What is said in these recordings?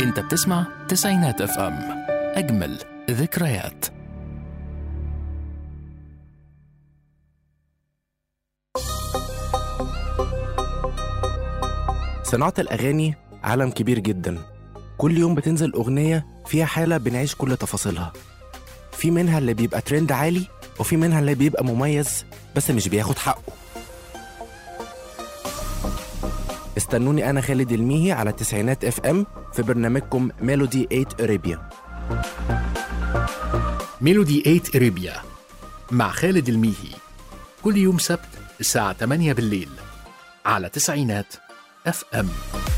انت بتسمع تسعينات اف ام اجمل ذكريات صناعة الأغاني عالم كبير جدا كل يوم بتنزل أغنية فيها حالة بنعيش كل تفاصيلها في منها اللي بيبقى ترند عالي وفي منها اللي بيبقى مميز بس مش بياخد حقه استنوني أنا خالد الميهي على تسعينات اف ام في برنامجكم ميلودي 8 أريبيا ميلودي 8 اريبيا مع خالد الميهي كل يوم سبت الساعة 8 بالليل على تسعينات اف ام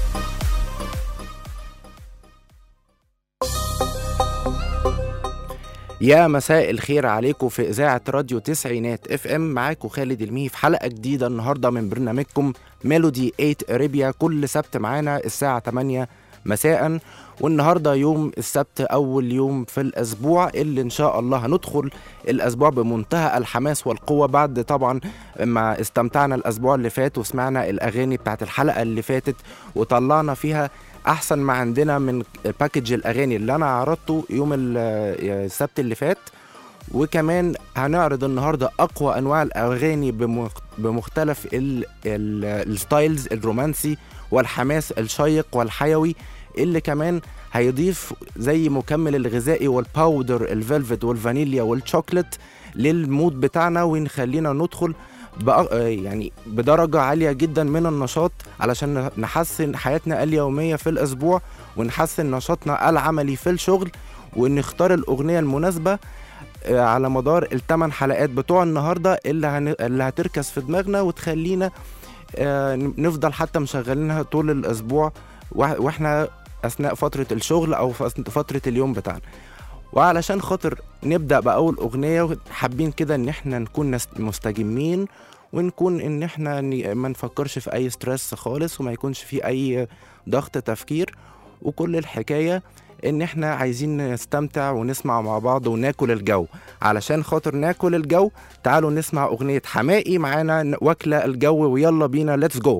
يا مساء الخير عليكم في إذاعة راديو تسعينات اف ام معاكم خالد الميهي في حلقة جديدة النهاردة من برنامجكم ميلودي 8 أريبيا كل سبت معانا الساعة 8 مساء والنهارده يوم السبت اول يوم في الاسبوع اللي ان شاء الله هندخل الاسبوع بمنتهى الحماس والقوه بعد طبعا ما استمتعنا الاسبوع اللي فات وسمعنا الاغاني بتاعت الحلقه اللي فاتت وطلعنا فيها احسن ما عندنا من باكج الاغاني اللي انا عرضته يوم ال- السبت اللي فات وكمان هنعرض النهارده اقوى انواع الاغاني بمخ- بمختلف ال- ال- الستايلز الرومانسي والحماس الشيق والحيوي اللي كمان هيضيف زي مكمل الغذائي والباودر الفلفت والفانيليا والشوكليت للمود بتاعنا ونخلينا ندخل بأ... يعني بدرجة عالية جدا من النشاط علشان نحسن حياتنا اليومية في الأسبوع ونحسن نشاطنا العملي في الشغل ونختار الأغنية المناسبة آه، على مدار الثمان حلقات بتوع النهاردة اللي, هن... اللي هتركز في دماغنا وتخلينا آه، نفضل حتى مشغلينها طول الأسبوع وإح- واحنا اثناء فتره الشغل او في أثناء فتره اليوم بتاعنا وعلشان خاطر نبدا باول اغنيه حابين كده ان احنا نكون نس- مستجمين ونكون ان احنا ن- ما نفكرش في اي ستريس خالص وما يكونش في اي ضغط تفكير وكل الحكايه ان احنا عايزين نستمتع ونسمع مع بعض وناكل الجو علشان خاطر ناكل الجو تعالوا نسمع اغنيه حمائي معانا ن- واكله الجو ويلا بينا ليتس جو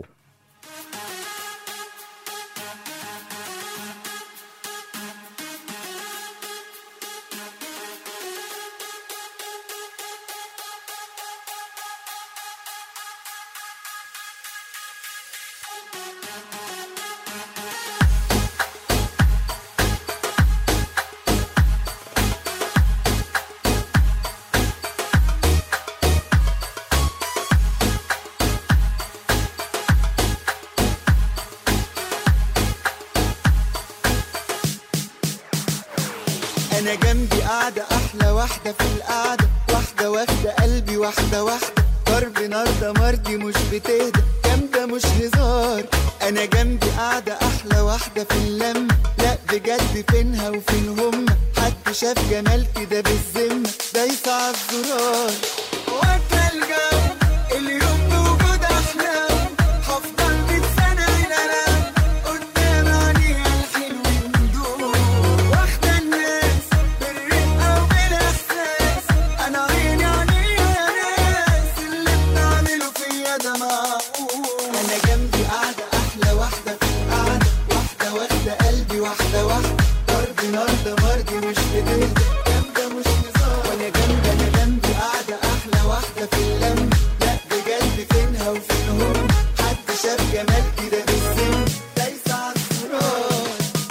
انا جنبي قاعدة احلى واحدة في القعدة واحدة واخدة قلبي واحدة واحدة ضرب نار ده مرضي مش بتهدى جامدة مش هزار انا جنبي قاعدة احلى واحدة في اللمة لا بجد فينها وفين هما حد شاف جمال كده بالذمة دايسة عالزرار واكلة الجو اليوم بوجود احلام هفضل مية سنة انام قدام عينيها الحلوين دول واخدة الناس بالرقة وبالاحساس انا عيني عليها يا ناس اللي بتعمله فيا ده معقول انا جنبي قاعدة احلى واحدة في القعدة واحدة واخدة قلبي واحدة واحدة ضرب نار ده مرضي مش بتهدى جامدة مش هزار وانا جنبي انا جنبي قاعدة احلى واحدة في اللم لا بجد فينها وفين هم حد شاف جمال كده بالسن دايسة عالزرار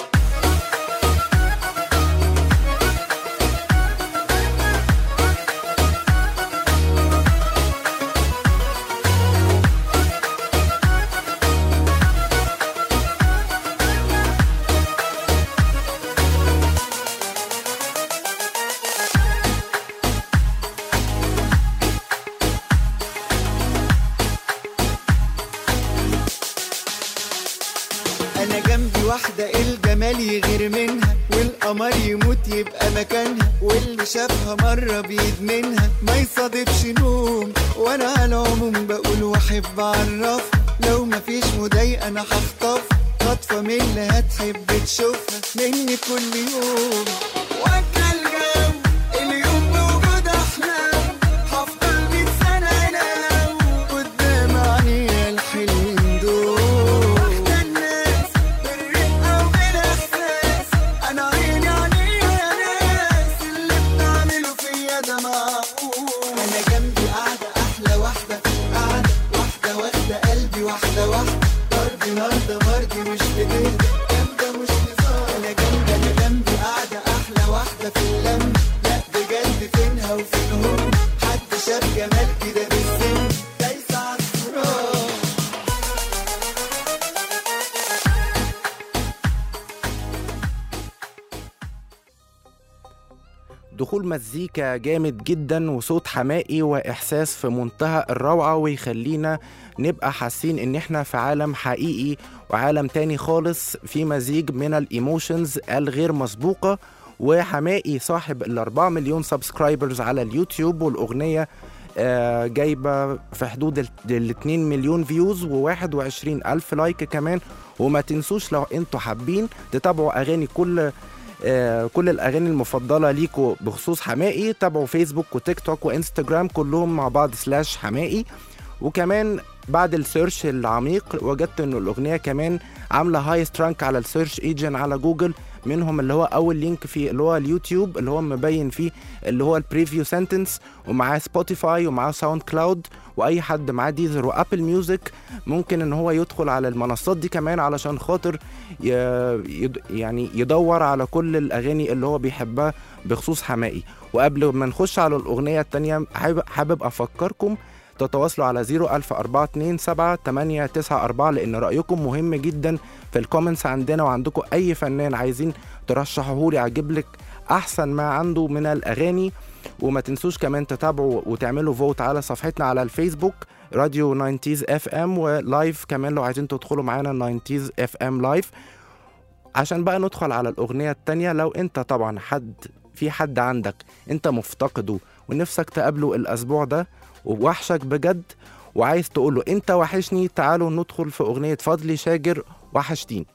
انا جنبي واحدة الجمال يغير منها والقمر يموت يبقى مكانها واللي شافها مرة بيدمنها ما يصادفش نوم وانا على العموم بقول واحب اعرفها لو مفيش مضايقة انا هخطفها خطفة من اللي هتحب تشوفها مني كل يوم واكلة الجو اليوم بوجود احلام هفضل مية سنة انام قدام عينيها الحلوين دول واخدة الناس بالرقة وبالاحساس واحدة واحدة ضرب نهاردة مرضي مش بتهدى جامدة مش هزار أنا جنبي أنا جنبي قاعدة أحلى واحدة في اللم لا بجد فينها وفينهم حد شاف جمال كده بالسن دايسة على الزرار دخول مزيكا جامد جدا وصوت حمائي واحساس في منتهى الروعه ويخلينا نبقى حاسين ان احنا في عالم حقيقي وعالم تاني خالص في مزيج من الايموشنز الغير مسبوقه وحمائي صاحب الأربعة مليون سبسكرايبرز على اليوتيوب والأغنية آه، جايبة في حدود ال- ال 2 مليون فيوز و21 ألف لايك كمان وما تنسوش لو انتوا حابين تتابعوا أغاني كل آه، كل الاغاني المفضله ليكوا بخصوص حمائي تابعوا فيسبوك وتيك توك وانستجرام كلهم مع بعض سلاش حمائي وكمان بعد السيرش العميق وجدت انه الاغنيه كمان عامله هاي سترانك على السيرش ايجن على جوجل منهم اللي هو اول لينك في اللي هو اليوتيوب اللي هو مبين فيه اللي هو البريفيو سنتنس ومعاه سبوتيفاي ومعاه ساوند كلاود واي حد معاه ديزر وابل ميوزك ممكن ان هو يدخل على المنصات دي كمان علشان خاطر ي... يد... يعني يدور على كل الاغاني اللي هو بيحبها بخصوص حمائي وقبل ما نخش على الاغنيه التانية حابب, حابب افكركم تتواصلوا على 00427 لان رايكم مهم جدا في الكومنتس عندنا وعندكم اي فنان عايزين ترشحوه لي اجيب لك احسن ما عنده من الاغاني وما تنسوش كمان تتابعوا وتعملوا فوت على صفحتنا على الفيسبوك راديو 90 اف ام ولايف كمان لو عايزين تدخلوا معانا 90 اف ام لايف عشان بقى ندخل على الأغنية التانية لو أنت طبعا حد في حد عندك أنت مفتقده ونفسك تقابله الأسبوع ده ووحشك بجد وعايز تقوله أنت وحشني تعالوا ندخل في أغنية فضلي شاجر وحشتيني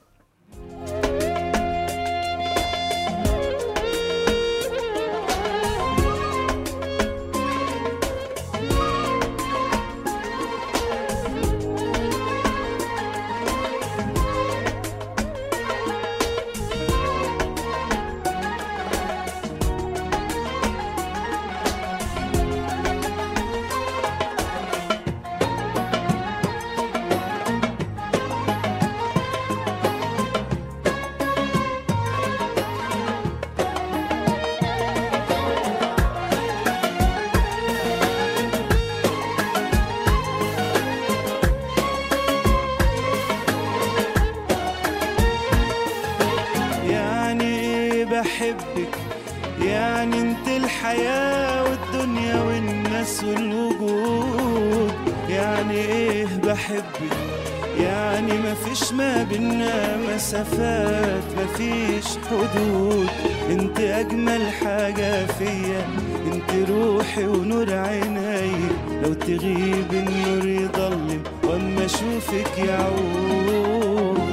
يعني ايه بحبك يعني انت الحياة والدنيا والناس والوجود يعني ايه بحبك يعني مفيش ما بينا مسافات مفيش حدود انت اجمل حاجة فيا انت روحي ونور عيني لو تغيب النور يضلم واما اشوفك يعود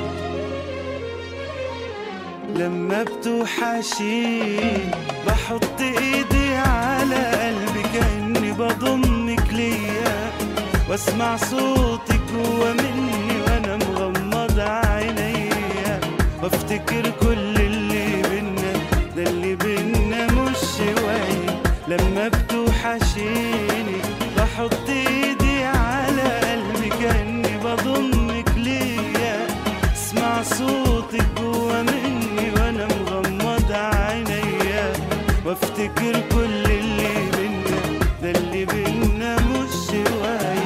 لما بتوحشين بحط ايدي على قلبي كأني بضمك ليا واسمع صوتك جوا مني وانا مغمض عينيا وافتكر كل اللي بينا ده اللي بينا مش شوية لما بتوحشيني بحط ايدي على قلبي كأني بضمك ليا اسمع صوتك جوا مني وانا مغمض عينيا وافتكر كل اللي بينا ده اللي بينا مش شوية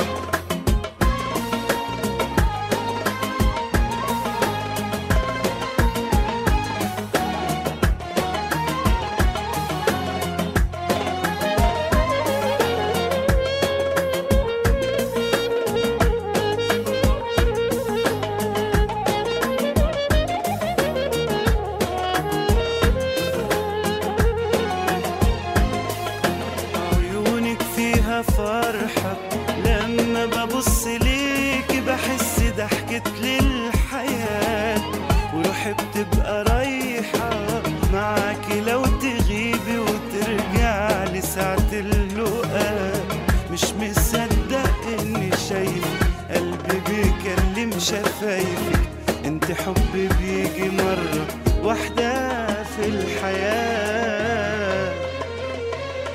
عيونك فيها فرحة لما ببص ليك بحس ضحكة للحياة وروحي بتبقى رايحة معاكي لو تغيبي وترجع لساعة اللقاء مش مصدق اني شايف قلبي بيكلم شفايفك انت حب بيجي مرة واحدة في الحياة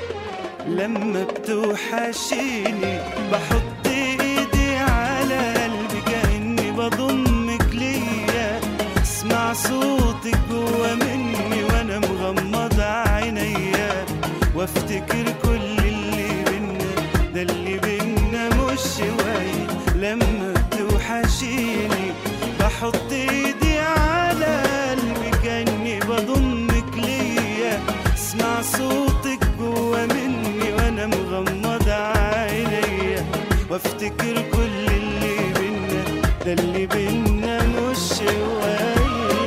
لما بتوحشيني بحط ايدي على بحط ايدي على قلبي كاني بضمك ليا اسمع صوتك جوا مني وانا مغمض عينيا وافتكر كل اللي بينا ده اللي بينا مش شويه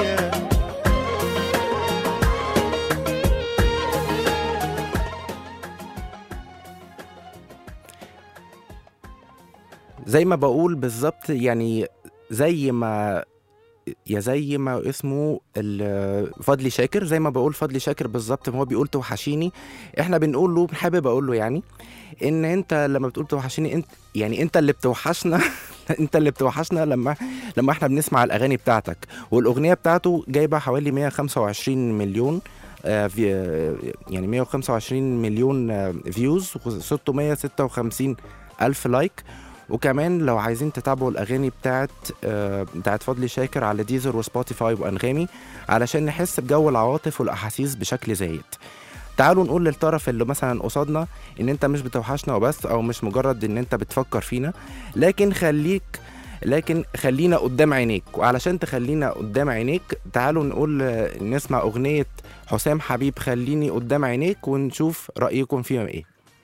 زي ما بقول بالظبط يعني زي ما يا زي ما اسمه ال- فضلي شاكر زي ما بقول فضلي شاكر بالظبط ما هو بيقول توحشيني احنا بنقول له حابب اقول له يعني ان انت لما بتقول توحشيني انت يعني انت اللي بتوحشنا انت اللي بتوحشنا لما لما احنا بنسمع الاغاني بتاعتك والاغنيه بتاعته جايبه حوالي 125 مليون آه، في آه، يعني 125 مليون آه، فيوز و656 الف لايك وكمان لو عايزين تتابعوا الاغاني بتاعت آه، بتاعت فضلي شاكر على ديزر وسبوتيفاي وانغامي علشان نحس بجو العواطف والاحاسيس بشكل زايد تعالوا نقول للطرف اللي مثلا قصادنا ان انت مش بتوحشنا وبس او مش مجرد ان انت بتفكر فينا لكن خليك لكن خلينا قدام عينيك وعلشان تخلينا قدام عينيك تعالوا نقول آه، نسمع اغنية حسام حبيب خليني قدام عينيك ونشوف رأيكم فيها ايه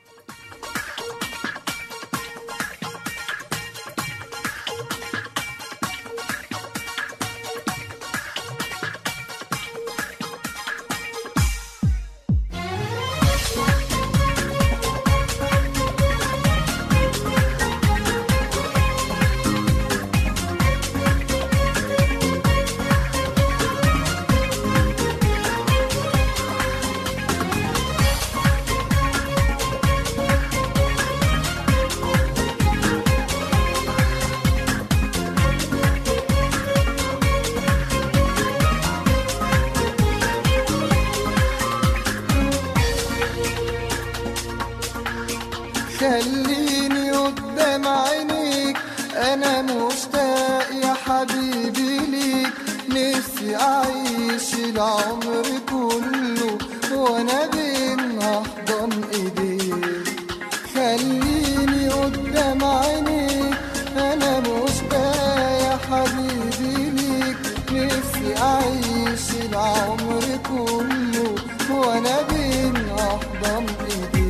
خليني قدام عينيك انا مشتاق يا حبيبي ليك نفسي اعيش العمر كله وانا بين احضن ايديك خليني قدام عينيك انا مشتاق يا حبيبي ليك نفسي اعيش العمر كله وانا بين احضن ايديك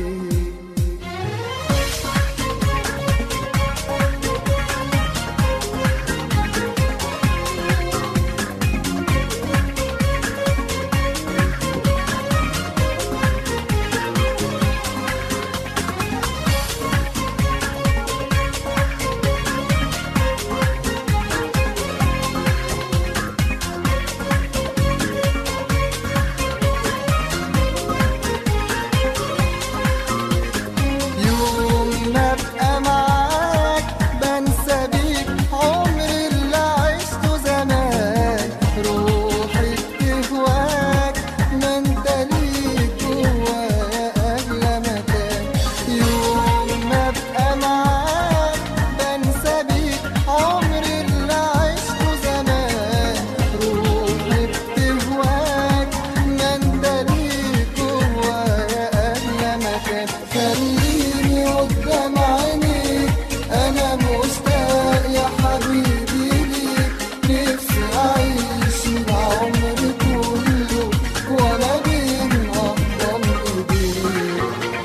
يوم ما ابقى معاك بنسى بيك عمري اللي عشته زمان روحي بتهواك ما انت ليك جوايا اغلى مكان يوم ما ابقى معاك بنسى بيك عمري اللي عشته زمان روحي بتهواك ما انت ليك جوايا اغلى مكان خليني قدام عينيك انا مشتاق يا حبيبي ليك نفسي اعيش العمر كله وانا بين احضن ايديك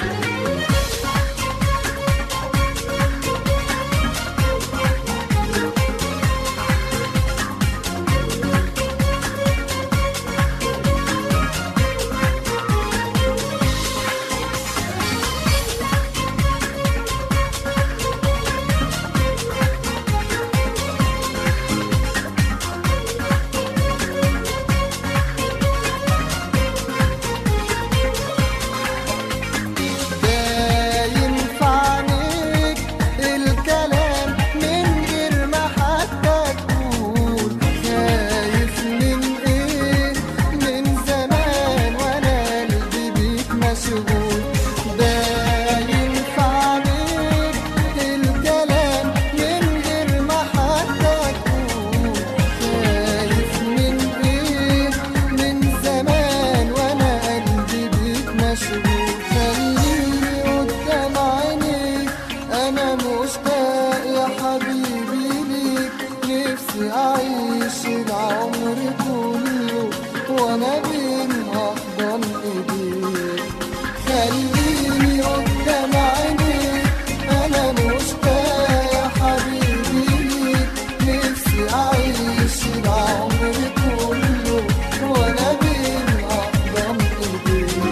ده ينفعنيك الكلام من غير ما حتى تقول خايف من ايه من زمان وانا قلبي بيك مشغول ده ينفعنيك الكلام من غير ما حتى تقول خايف من ايه من زمان وانا قلبي بيك مشغول خليني قدام عينيك انا مشتاق يا حبيبي ليك نفسي اعيش عمري كله وانا بين احضن ايديك خليني قدام عينيك انا مشتاق يا حبيبي ليك نفسي اعيش العمر كله وانا بين احضن ايديك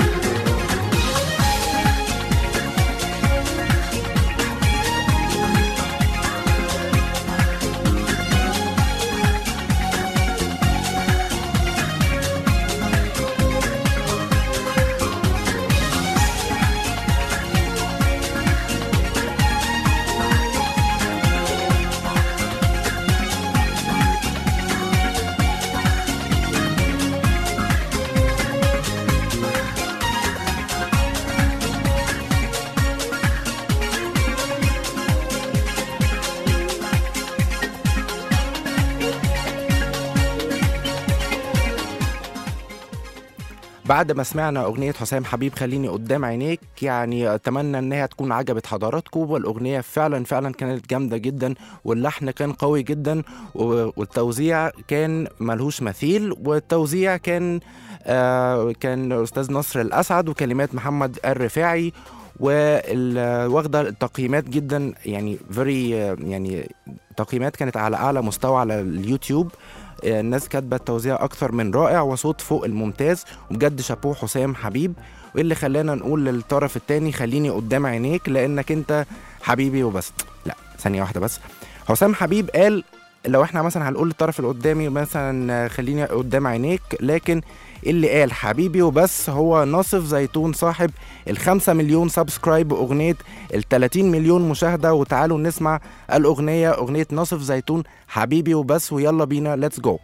بعد ما سمعنا أغنية حسام حبيب خليني قدام عينيك يعني أتمنى إنها تكون عجبت حضراتكم والأغنية فعلا فعلا كانت جامدة جدا واللحن كان قوي جدا و- والتوزيع كان ملهوش مثيل والتوزيع كان آه كان أستاذ نصر الأسعد وكلمات محمد الرفاعي واخدة التقييمات جدا يعني فيري يعني تقييمات كانت على أعلى مستوى على اليوتيوب آه، الناس كاتبه التوزيع اكثر من رائع وصوت فوق الممتاز وبجد شابوه حسام حبيب وايه اللي خلانا نقول للطرف التاني خليني قدام عينيك لانك انت حبيبي وبس لا ثانيه واحده بس حسام حبيب قال لو احنا مثلا هنقول للطرف اللي قدامي مثلا آه، خليني قدام عينيك لكن اللي قال حبيبي وبس هو ناصف زيتون صاحب الخمسة مليون سبسكرايب وأغنية التلاتين مليون مشاهدة وتعالوا نسمع الأغنية أغنية ناصف زيتون حبيبي وبس ويلا بينا ليتس جو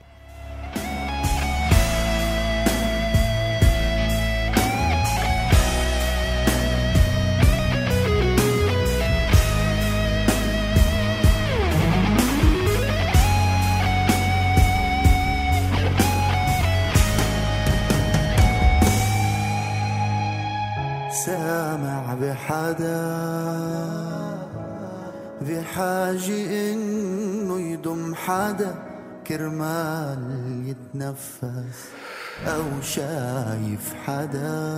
سامع بحدا بحاجة انه يضم حدا كرمال يتنفس او شايف حدا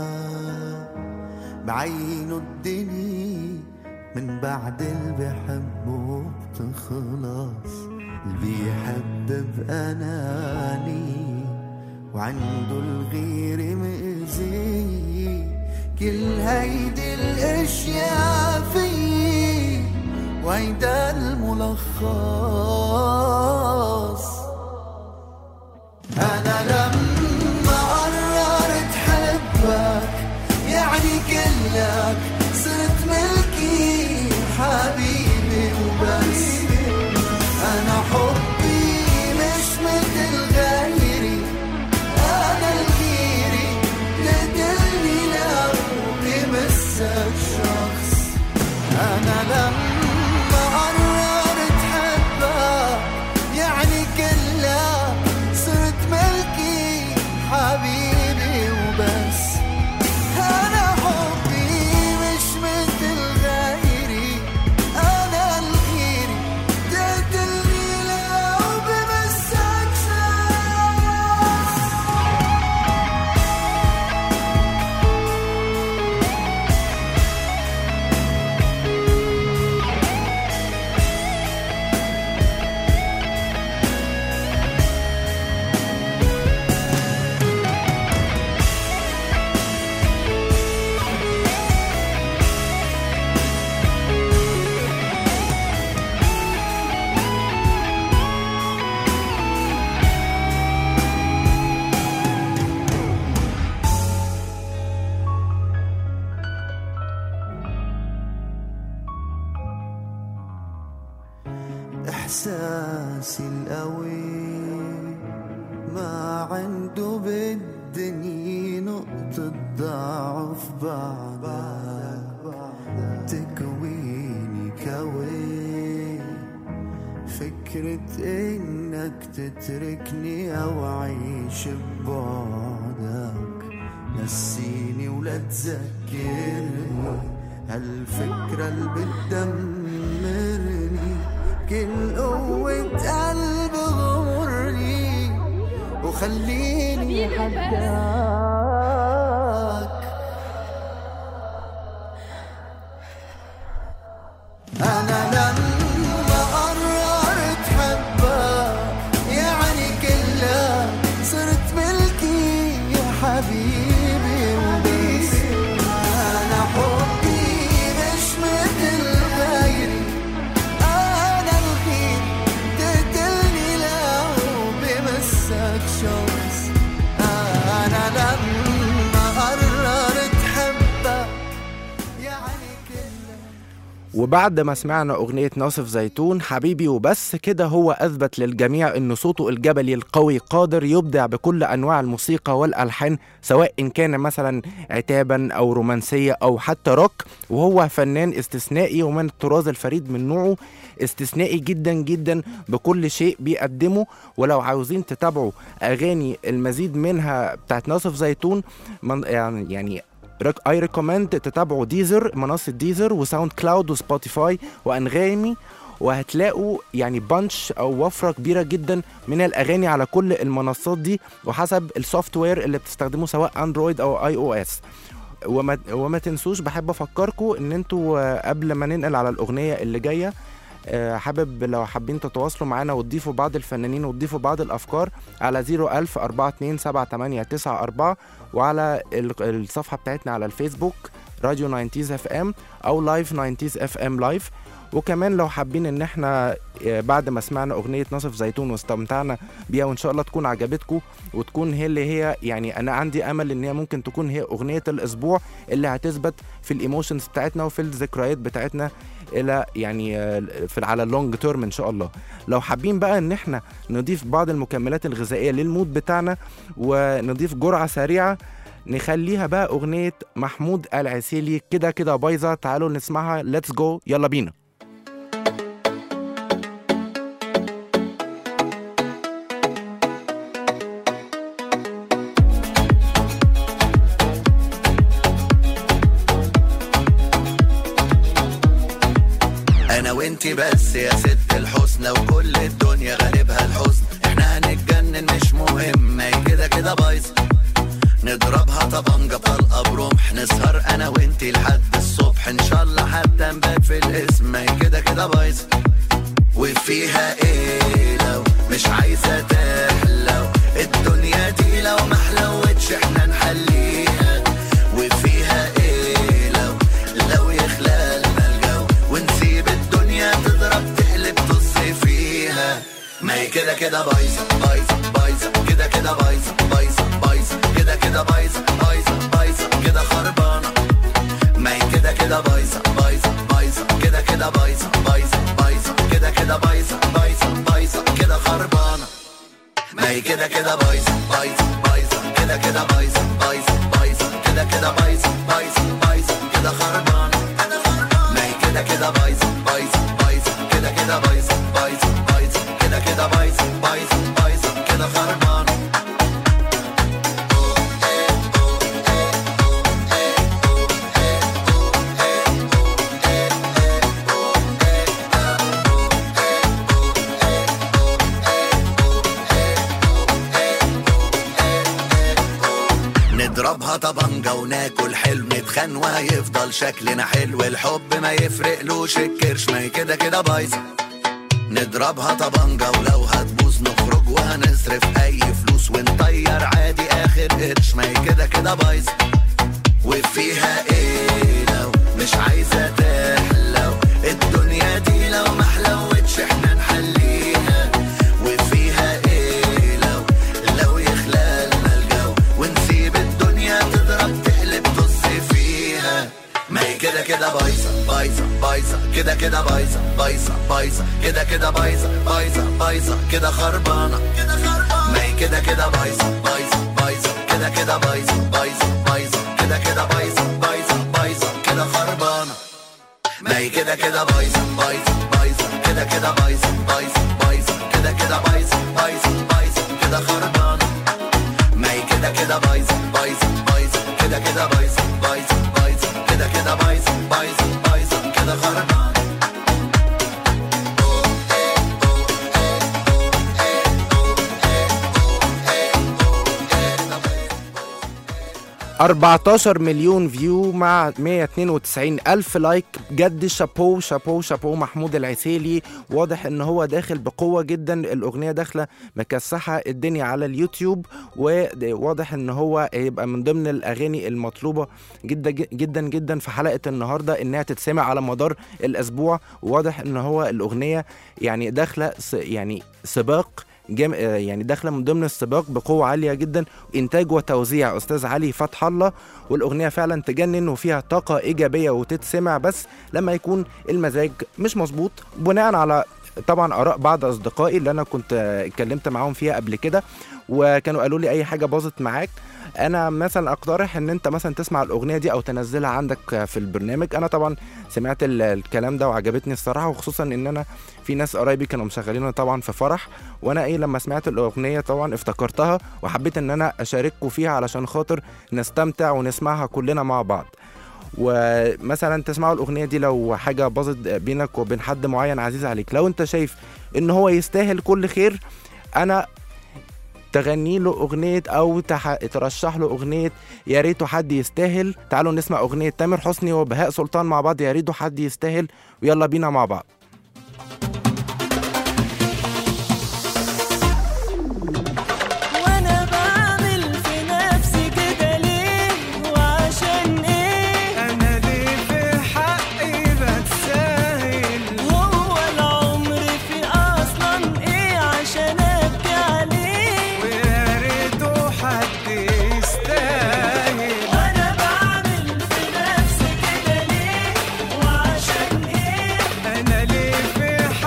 بعينه الدنيا من بعد اللي بحبه بتخلص اللي بيحب بأناني وعنده الغير مأذي كل هيدي الاشياء فيي وهيدا الملخص انا لما قررت حبك يعني كلك صرت ملكي حبيبي وبس انا حبي مش مثل غيري انا الغيري تدلني لو بمسك شخص انا لما قررت حبك يعني كلها صرت ملكي حبيبي وبس انا حبي مش مثل غيري انا الغيري تدلني لو بمسك شخص إحساسي القوي ما عنده بالدنيا نقطة ضعف بعدك تكويني كوي فكرة إنك تتركني أو أعيش ببعدك نسيني ولا تذكرني هالفكرة اللي بتدمرني كل قوة قلب غمرني وخليني حداك أنا لما قررت حبك يعني كلك صرت ملكي يا حبيبي وبس أنا حبي مش مثل غيري أنا الخير تقتلني لو بمسك شخص أنا لما قررت حبك يعني كلك وبعد ما سمعنا أغنية ناصف زيتون حبيبي وبس كده هو أثبت للجميع أن صوته الجبلي القوي قادر يبدع بكل أنواع الموسيقى والألحان سواء إن كان مثلا عتابا أو رومانسية أو حتى روك وهو فنان استثنائي ومن الطراز الفريد من نوعه استثنائي جدا جدا بكل شيء بيقدمه ولو عاوزين تتابعوا أغاني المزيد منها بتاعت ناصف زيتون من يعني يعني اي ريكومند تتابعوا ديزر منصه ديزر وساوند كلاود وسبوتيفاي وانغامي وهتلاقوا يعني بانش او وفره كبيره جدا من الاغاني على كل المنصات دي وحسب السوفت وير اللي بتستخدموه سواء اندرويد او اي او اس وما وما تنسوش بحب افكركم ان انتوا آه، قبل ما ننقل على الاغنيه اللي جايه آه، حابب لو حابين تتواصلوا معانا وتضيفوا بعض الفنانين وتضيفوا بعض الافكار على 01000 427 وعلى ال- الصفحه بتاعتنا على الفيسبوك راديو 90 اف ام او لايف 90 اف ام لايف وكمان لو حابين ان احنا آه، بعد ما سمعنا اغنيه نصف زيتون واستمتعنا بيها وان شاء الله تكون عجبتكم وتكون هي اللي هي يعني انا عندي امل ان هي ممكن تكون هي اغنيه الاسبوع اللي هتثبت في الايموشنز بتاعتنا وفي الذكريات بتاعتنا الى يعني آه، في على اللونج تيرم ان شاء الله لو حابين بقى ان احنا نضيف بعض المكملات الغذائيه للمود بتاعنا ونضيف جرعه سريعه نخليها بقى اغنيه محمود العسيلي كده كده بايظه تعالوا نسمعها ليتس جو يلا بينا انا وانتي بس يا ست الحسنى وكل الدنيا غالبها الحزن احنا هنتجنن مش مهم هي كده كده بايظه نضربها طبنجة طلقة برمح نسهر انا وانتي لحد الصبح ان شاء الله حتى نبات في الاسم هي كده كده بايظه وفيها ايه لو مش عايزة تحلو الدنيا دي لو ما حلوتش احنا نحليها وفيها ايه لو لو يخلى لنا الجو ونسيب الدنيا تضرب تقلب تص فيها ما هي كده كده بايظة بايظة بايظة كده كده بايظة بايظة بايظة كده كده بايظة بايظة بايظة كده خربانة ما هي كده كده بايظة بايظة بايظة كده كده بايظة بايظة بايظة كده كده بايظة بايظة بايظة كده خربانة ما هي كده كده بايظة بايظة بايظة كده كده بايظة بايظة بايظة كده كده بايظة بايظة بايظة كده خربانة ما هي كده كده بايظة بايظة بايظة كده كده بايظة بايظة بايظة كده كده بايظة بايظة بايظة كده خربانة نضربها طبنجة وناكل حلو نتخان وهيفضل شكلنا حلو الحب ما يفرقلوش الكرش ما هي كده كده بايظة نضربها طبنجة ولو هتبوظ نخرج وهنصرف أي فلوس ونطير عادي آخر قرش ما هي كده كده بايظة وفيها ايه لو مش عايزة تحلو الدنيا دي لو ما حلوتش احنا نحليها وفيها ايه لو لو يخلى لنا الجو ونسيب الدنيا تضرب تقلب تص فيها ما هي كده كده بايظة بايظة بايظة كده كده بايظة بايظة بايظة كده كده بايظة بايظة بايظة كده خربانة كده خربانة ما هي كده كده بايظة بايظة بايظة كده كده بايظة بايظة بايظة كده كده بايظة بايظة بايظة كده خربانة ما هي كده كده بايظة بايظة بايظة كده كده بايظة بايظة بايظة كده كده بايظة بايظة بايظة كده خربانة ما هي كده كده بايظة بايظة بايظة كده كده بايظة بايظة بايظة كده كده بايظة بايظة بايظة كده خربانة 14 مليون فيو مع 192 ألف لايك بجد شابو شابو شابو محمود العسيلي واضح ان هو داخل بقوة جدا الأغنية داخلة مكسحة الدنيا على اليوتيوب وواضح ان هو يبقى من ضمن الأغاني المطلوبة جدا جدا جدا في حلقة النهاردة انها تتسمع على مدار الأسبوع وواضح ان هو الأغنية يعني داخلة س- يعني سباق جم... آه يعني داخله من ضمن السباق بقوه عاليه جدا انتاج وتوزيع استاذ علي فتح الله والاغنيه فعلا تجنن وفيها طاقه ايجابيه وتتسمع بس لما يكون المزاج مش مظبوط بناء على طبعا اراء بعض اصدقائي اللي انا كنت آه، اتكلمت معاهم فيها قبل كده وكانوا قالوا لي اي حاجه باظت معاك انا مثلا اقترح ان انت مثلا تسمع الاغنيه دي او تنزلها عندك في البرنامج انا طبعا سمعت ال- الكلام ده وعجبتني الصراحه وخصوصا ان انا في ناس قرايبي كانوا مشغلينها طبعا في فرح وانا ايه لما سمعت الاغنيه طبعا افتكرتها وحبيت ان انا اشارككم فيها علشان خاطر نستمتع ونسمعها كلنا مع بعض ومثلا تسمعوا الاغنيه دي لو حاجه باظت بينك وبين حد معين عزيز عليك لو انت شايف ان هو يستاهل كل خير انا تغني له اغنيه او تح... ترشح له اغنيه يا ريته حد يستاهل تعالوا نسمع اغنيه تامر حسني وبهاء سلطان مع بعض يا ريته حد يستاهل ويلا بينا مع بعض وانا بعمل في نفسي كده ليه وعشان ايه انا ليه في حقي بتساهل هو العمر في اصلا ايه عشان ابكي عليه ويا ريته حد يستاهل وانا بعمل في نفسي كده ليه وعشان ايه انا ليه في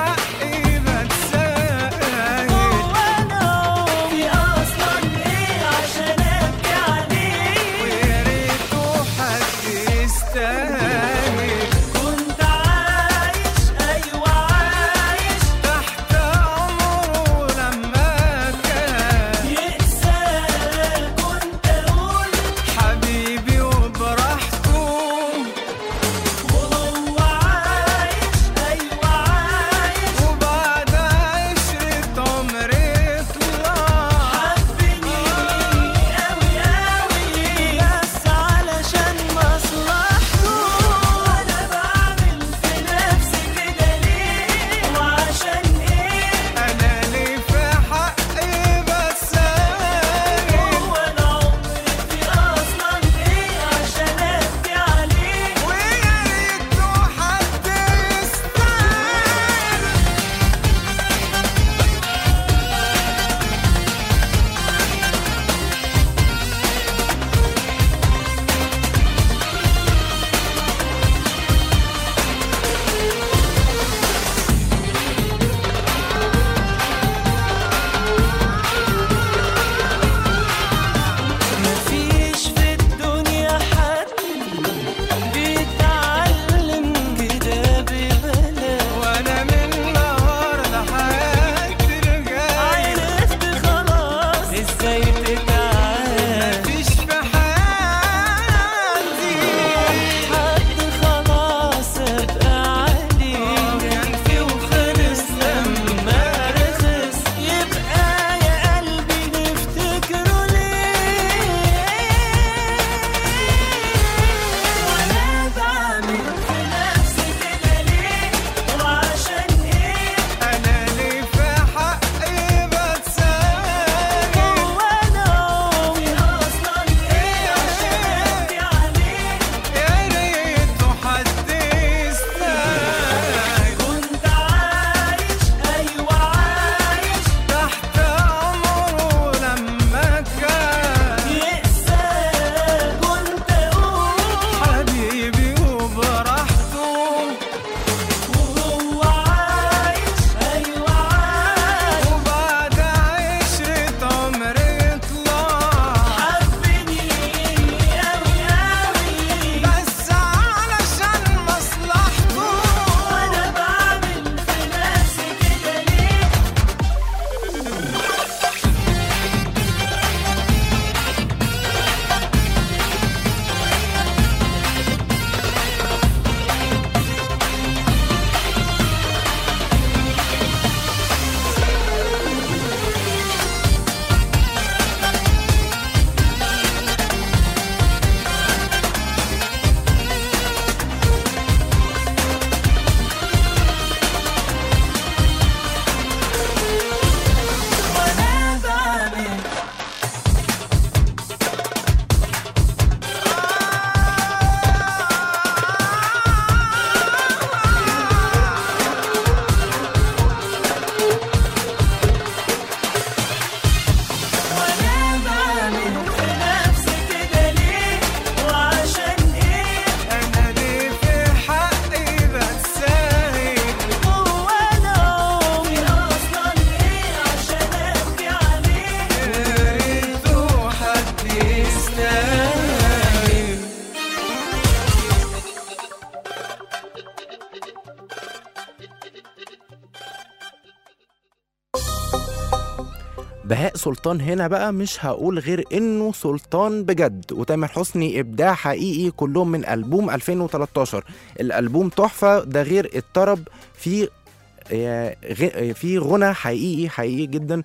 بهاء سلطان هنا بقى مش هقول غير انه سلطان بجد وتامر حسني ابداع حقيقي كلهم من البوم 2013 الالبوم تحفه ده غير الطرب فيه آه، غ- في غنى حقيقي حقيقي جدا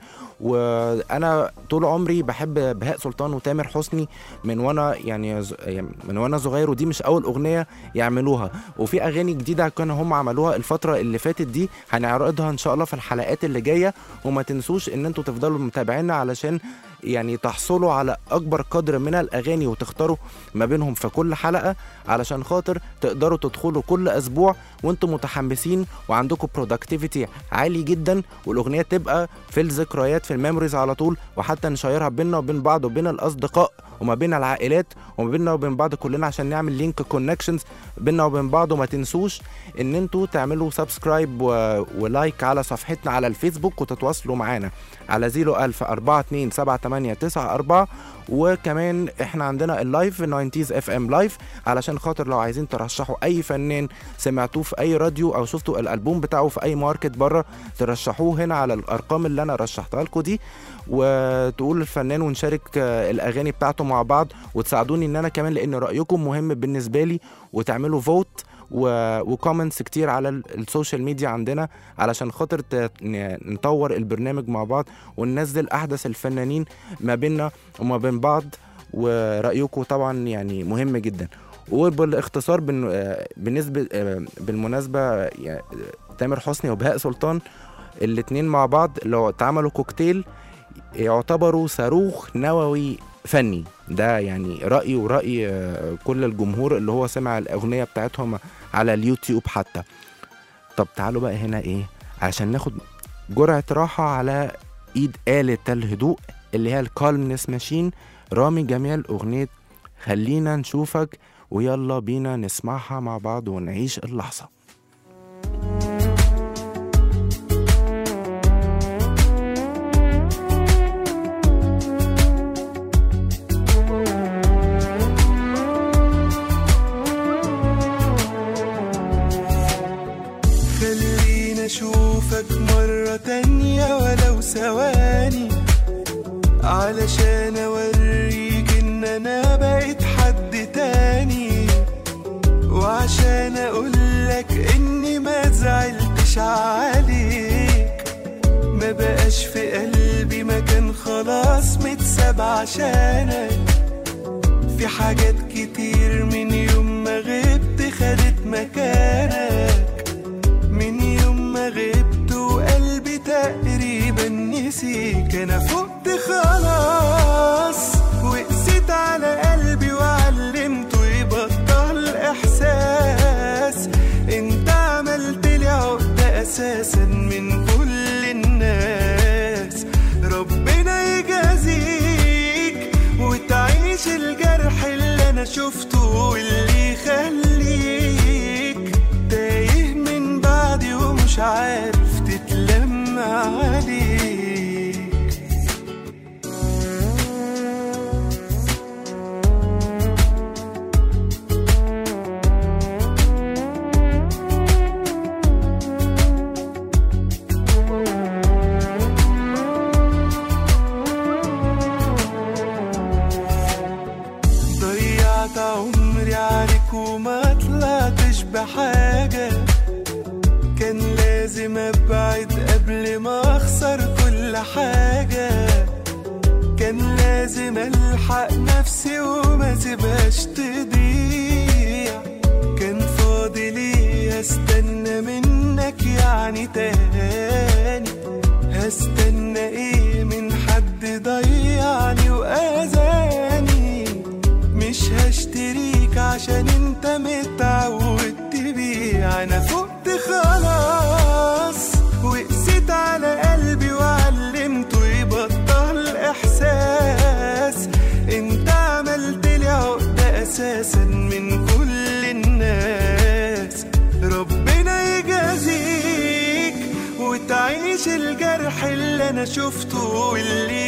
وانا طول عمري بحب بهاء سلطان وتامر حسني من وانا يعني ز- يعني من وانا صغير ودي مش اول اغنيه يعملوها وفي اغاني جديده كانوا هم عملوها الفتره اللي فاتت دي هنعرضها ان شاء الله في الحلقات اللي جايه وما تنسوش ان انتوا تفضلوا متابعينا علشان يعني تحصلوا على اكبر قدر من الاغاني وتختاروا ما بينهم في كل حلقه علشان خاطر تقدروا تدخلوا كل اسبوع وانتم متحمسين وعندكم برودكتيفيتي عالي جدا والاغنيه تبقى في الذكريات في الميموريز على طول وحتى نشيرها بينا وبين بعض وبين الاصدقاء وما بين العائلات وما بيننا وبين بعض كلنا عشان نعمل لينك كونكشنز بينا وبين بعض وما تنسوش ان انتوا تعملوا سبسكرايب و... ولايك على صفحتنا على الفيسبوك وتتواصلوا معانا على 01000 42 7894 وكمان احنا عندنا اللايف 90 اف ام لايف علشان خاطر لو عايزين ترشحوا اي فنان سمعتوه في اي راديو او شفتوا الالبوم بتاعه في اي ماركت بره ترشحوه هنا على الارقام اللي انا رشحتها لكم دي وتقول الفنان ونشارك آه، الاغاني بتاعته مع بعض وتساعدوني ان انا كمان لان رايكم مهم بالنسبه لي وتعملوا فوت وكومنتس كتير على ال- السوشيال ميديا عندنا علشان خاطر ت- ن- نطور البرنامج مع بعض وننزل احدث الفنانين ما بيننا وما بين بعض ورايكم طبعا يعني مهم جدا وبالاختصار بن- آه، بالنسبه آه، بالمناسبه يعني تامر حسني وبهاء سلطان الاتنين مع بعض لو اتعملوا كوكتيل يعتبروا صاروخ نووي فني ده يعني رأيي ورأي آه، كل الجمهور اللي هو سمع الأغنية بتاعتهم على اليوتيوب حتى طب تعالوا بقى هنا إيه عشان ناخد جرعة راحة على إيد آلة الهدوء اللي هي الكالمنس ماشين رامي جمال أغنية خلينا نشوفك ويلا بينا نسمعها مع بعض ونعيش اللحظة خلينا اشوفك مرة تانية ولو ثواني علشان اوريك ان انا بقيت حد تاني وعشان اقولك اني ما زعلتش عليك ما بقاش في قلبي مكان خلاص متساب عشانك في حاجات كتير من يوم ما غبت خدت مكانك من يوم ما غبت وقلبي تقريبا نسيك انا فقت خلاص وقسيت على قلبي وعلمته يبطل احساس انت عملت لي عقدة اساسا من كل الناس ربنا يجازيك وتعيش الجرح اللي انا شفته واللي يخليك تايه من بعدي ومش عارف تتلم عليك ضيعت عمري عليك وما طلعتش بحاجة كان لازم ابعد قبل ما اخسر كل حاجة كان لازم الحق نفسي وما سيبهاش تضيع كان فاضل ايه استنى منك يعني تاني هستنى ايه من حد ضيعني واذاني مش هشتريك عشان انت متعود تبيع انا فقت خلاص وقسيت على قلبي وعلمته يبطل احساس انت عملت لي عقدة اساسا من كل الناس ربنا يجازيك وتعيش الجرح اللي انا شفته واللي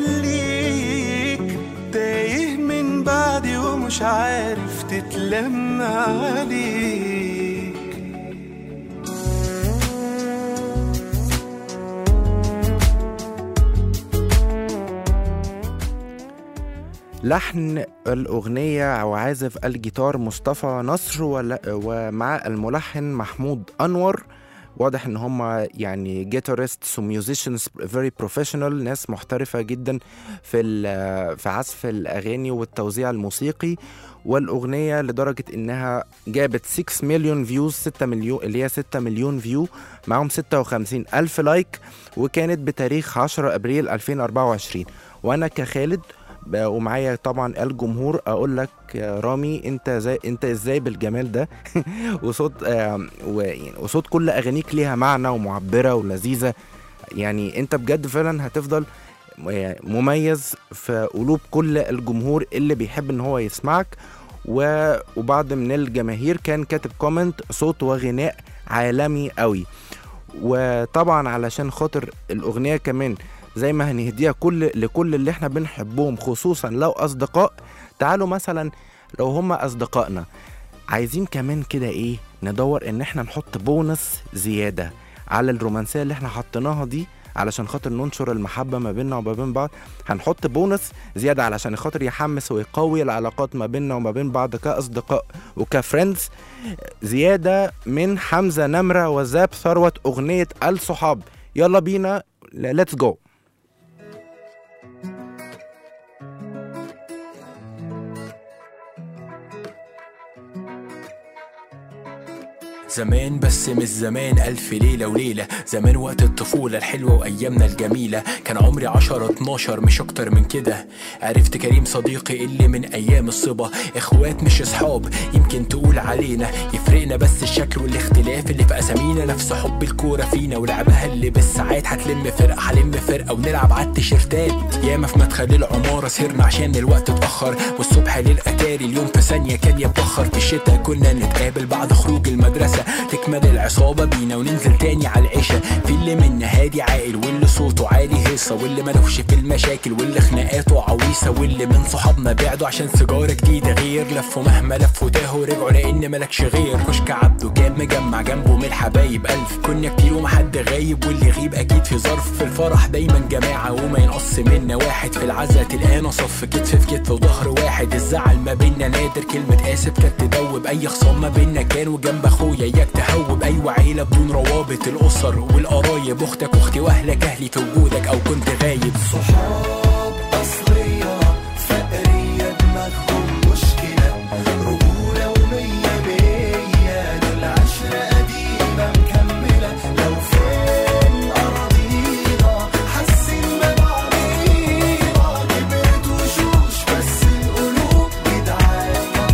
يخليك تايه من بعدي ومش عارف تتلم عليك لحن الأغنية وعازف الجيتار مصطفى نصر ولا- ومع الملحن محمود أنور واضح ان هم يعني جيتاريستس وميوزيشنز فيري بروفيشنال ناس محترفه جدا في ال- في عزف الاغاني والتوزيع الموسيقي والاغنيه لدرجه انها جابت 6 مليون فيوز 6 مليون اللي هي 6 مليون فيو معاهم 56 الف لايك وكانت بتاريخ 10 ابريل 2024 وانا كخالد ب- ومعايا طبعا الجمهور اقول لك يا رامي انت زي انت ازاي بالجمال ده وصوت آم، و- يعني وصوت كل اغانيك ليها معنى ومعبره ولذيذه يعني انت بجد فعلا هتفضل م- مميز في قلوب كل الجمهور اللي بيحب ان هو يسمعك و- وبعض من الجماهير كان كاتب كومنت صوت وغناء عالمي قوي وطبعا علشان خاطر الاغنيه كمان زي ما هنهديها كل لكل اللي احنا بنحبهم خصوصا لو اصدقاء تعالوا مثلا لو هم اصدقائنا عايزين كمان كده ايه ندور ان احنا نحط بونص زياده على الرومانسيه اللي احنا حطيناها دي علشان خاطر ننشر المحبة ما بيننا وما بين بعض هنحط بونص زيادة علشان خاطر يحمس ويقوي العلاقات ما بيننا وما بين بعض كأصدقاء وكفريندز زيادة من حمزة نمرة وزاب ثروت أغنية الصحاب يلا بينا ليتس جو زمان بس مش زمان ألف ليلة وليلة زمان وقت الطفولة الحلوة وأيامنا الجميلة كان عمري عشرة اتناشر مش أكتر من كده عرفت كريم صديقي اللي من أيام الصبا إخوات مش أصحاب يمكن تقول علينا يفرقنا بس الشكل والاختلاف اللي في أسامينا نفس حب الكورة فينا ولعبها اللي بالساعات هتلم فرقة هلم فرقة ونلعب على التيشيرتات ياما في مدخل العمارة سهرنا عشان الوقت اتأخر والصبح للأتاري اليوم في ثانية كان يتبخر في الشتا كنا نتقابل بعد خروج المدرسة تكمل العصابة بينا وننزل تاني على العشاء في اللي منا هادي عاقل واللي صوته عالي هيصة واللي ملوش في المشاكل واللي خناقاته عويصة واللي من صحابنا بعدوا عشان سيجارة جديدة غير لفوا مهما لفوا تاهوا رجعوا لأن ملكش غير كشك عبده جاب مجمع جنبه من الحبايب ألف كنا كتير وما حد غايب واللي يغيب أكيد في ظرف في الفرح دايما جماعة وما ينقص منا واحد في العزا تلقانا صف كتف في كتف وظهر واحد الزعل ما بينا نادر كلمة آسف كانت تدوب أي خصام ما بينا كان وجنب أخويا إياك تهوب أيوة عيلة بدون روابط الأسر والقرايب أختك أختي وأهلك أهلي في وجودك أو كنت غايب صحاب أصلية فقرية دماغهم مشكلة رجولة ومية مية دول عشرة قديمة مكملة لو فين أراضينا حاسين ببعضينا كبرت وشوش بس القلوب جدعان ما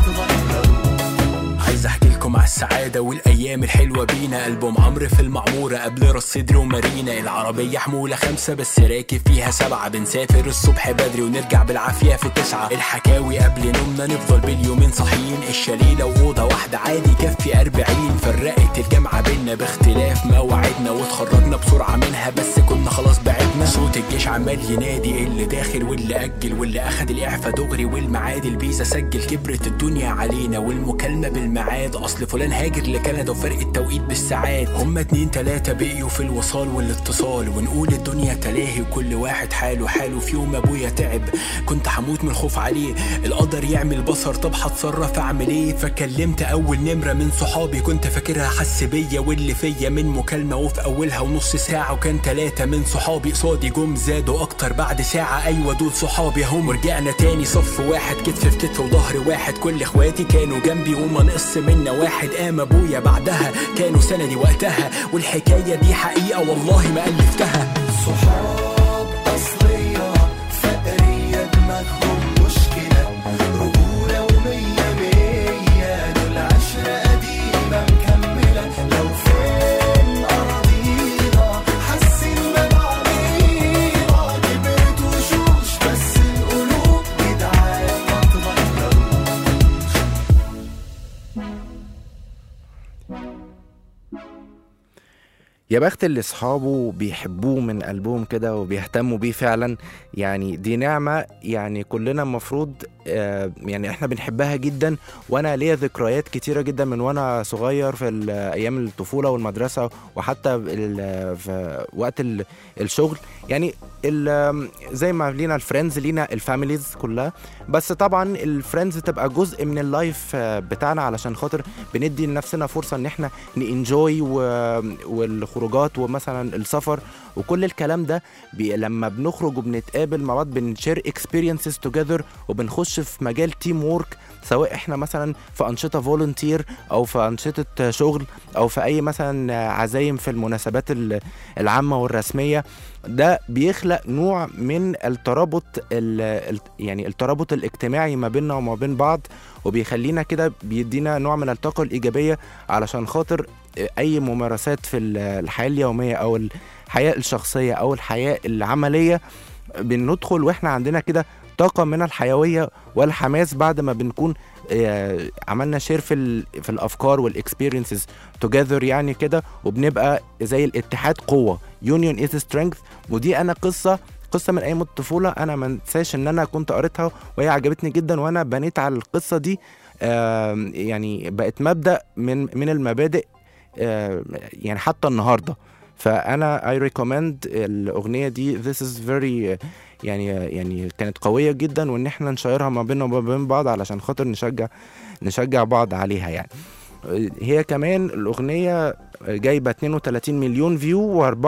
تغيروش عايز احكي لكم على السعاده والايام الحلوه بينا البوم عمرو في المعموره قبل راس صدري ومارينا العربيه حموله خمسه بس راكب فيها سبعه بنسافر الصبح بدري ونرجع بالعافيه في تسعه الحكاوي قبل نومنا نفضل باليومين صاحيين الشليله واوضه واحده عادي يكفي أربعين فرقت الجامعه بينا باختلاف مواعيدنا واتخرجنا بسرعه منها بس كنا خلاص بعدنا صوت الجيش عمال ينادي اللي داخل واللي اجل واللي اخد الاعفاء دغري والمعاد الفيزا سجل كبرت الدنيا علينا والمكالمه بالميعاد اصل فلان هاجر لكندا وفرق التوقيت بالساعات هما اتنين تلاته بقيوا في الوصال والاتصال ونقول الدنيا تلاهي وكل واحد حاله حاله في يوم ابويا تعب كنت هموت من الخوف عليه القدر يعمل بصر طب هتصرف اعمل ايه فكلمت اول نمره من صحابي كنت فاكرها حس بيا واللي فيا من مكالمه وفي اولها ونص ساعه وكان تلاته من صحابي قصادي جم زادوا اكتر بعد ساعه ايوه دول صحابي هم رجعنا تاني صف واحد كتف في كتف وظهر واحد كل اخواتي كانوا جنبي وما نقص منا واحد قام ابويا بعدها كانوا سندي وقتها والحكايه دي حقيقه والله ما الفتها صحاب أصلية فقرية دماغهم مشكلة رجولة ومية مية دول عشرة قديمة مكملة لو فين أراضينا حاسين ببعضينا كبرت وشوش بس القلوب جدعان ما تغيروش يا بخت اللي اصحابه بيحبوه من قلبهم كده وبيهتموا بيه فعلا يعني دي نعمة يعني كلنا المفروض آه، يعني احنا بنحبها جدا وانا ليا ذكريات كتيرة جدا من وانا صغير في ال- ايام الطفولة والمدرسة وحتى ال- في وقت ال- الشغل يعني ال- زي ما لينا الفريندز لينا الفاميليز كلها بس طبعا الفريندز تبقى جزء من اللايف آه، بتاعنا علشان خاطر بندي لنفسنا فرصه ان احنا ننجوي والخروجات ومثلا السفر وكل الكلام ده بي لما بنخرج وبنتقابل مع بعض بنشير اكسبيرينسز توجذر وبنخش في مجال تيم وورك سواء احنا مثلا في انشطه فولunteer او في انشطه شغل او في اي مثلا عزايم في المناسبات ال- العامه والرسميه ده بيخلق نوع من الترابط ال ال- يعني الترابط الاجتماعي ما بيننا وما بين بعض وبيخلينا كده بيدينا نوع من الطاقه الايجابيه علشان خاطر اي ممارسات في ال- الحياه اليوميه او الحياه الشخصيه او الحياه العمليه بندخل واحنا عندنا كده طاقه من الحيويه والحماس بعد ما بنكون آه، عملنا شير في ال- في الافكار والاكسبيرينسز توجذر يعني كده وبنبقى زي الاتحاد قوه يونيون از سترينث ودي انا قصه قصه من ايام الطفوله انا ما انساش ان انا كنت قريتها وهي عجبتني جدا وانا بنيت على القصه دي آم، يعني بقت مبدا من من المبادئ آه، يعني حتى النهارده فانا اي ريكومند الاغنيه دي this is very يعني يعني كانت قويه جدا وان احنا نشيرها ما بيننا وما بين بعض علشان خاطر نشجع نشجع بعض عليها يعني هي كمان الاغنيه جايبه 32 مليون فيو و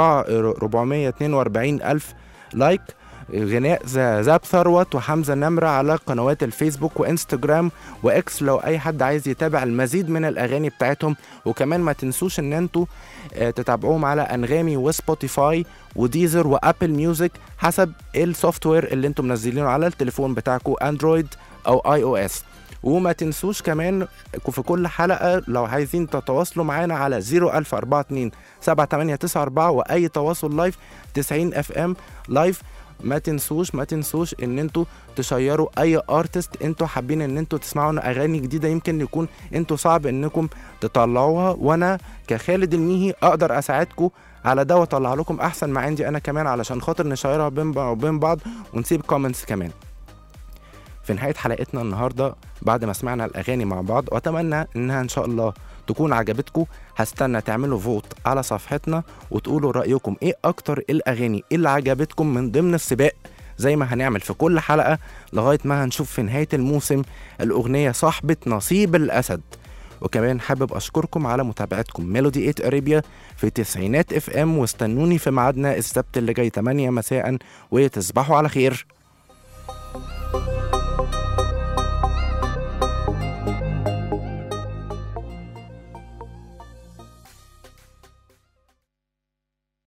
442 الف لايك غناء ز- زاب ثروت وحمزه نمره على قنوات الفيسبوك وانستجرام واكس لو اي حد عايز يتابع المزيد من الاغاني بتاعتهم وكمان ما تنسوش ان انتوا آه، تتابعوهم على انغامي وسبوتيفاي وديزر وابل ميوزك حسب السوفت وير اللي انتم منزلينه على التليفون بتاعكم اندرويد او اي او اس وما تنسوش كمان في كل حلقة لو عايزين تتواصلوا معانا على 01042 7894 وأي تواصل لايف 90 اف ام لايف ما تنسوش ما تنسوش ان انتوا تشيروا اي ارتست انتوا حابين ان انتوا تسمعوا اغاني جديده يمكن يكون انتوا صعب انكم تطلعوها وانا كخالد الميهي اقدر اساعدكم على ده واطلع لكم احسن ما عندي انا كمان علشان خاطر نشيرها بين بعض وبين بعض ونسيب كومنتس كمان في نهاية حلقتنا النهاردة بعد ما سمعنا الأغاني مع بعض وأتمنى إنها إن شاء الله تكون عجبتكم هستنى تعملوا فوت على صفحتنا وتقولوا رأيكم إيه أكتر الأغاني اللي عجبتكم من ضمن السباق زي ما هنعمل في كل حلقة لغاية ما هنشوف في نهاية الموسم الأغنية صاحبة نصيب الأسد وكمان حابب أشكركم على متابعتكم ميلودي 8 أريبيا في تسعينات اف ام واستنوني في ميعادنا السبت اللي جاي 8 مساء وتصبحوا على خير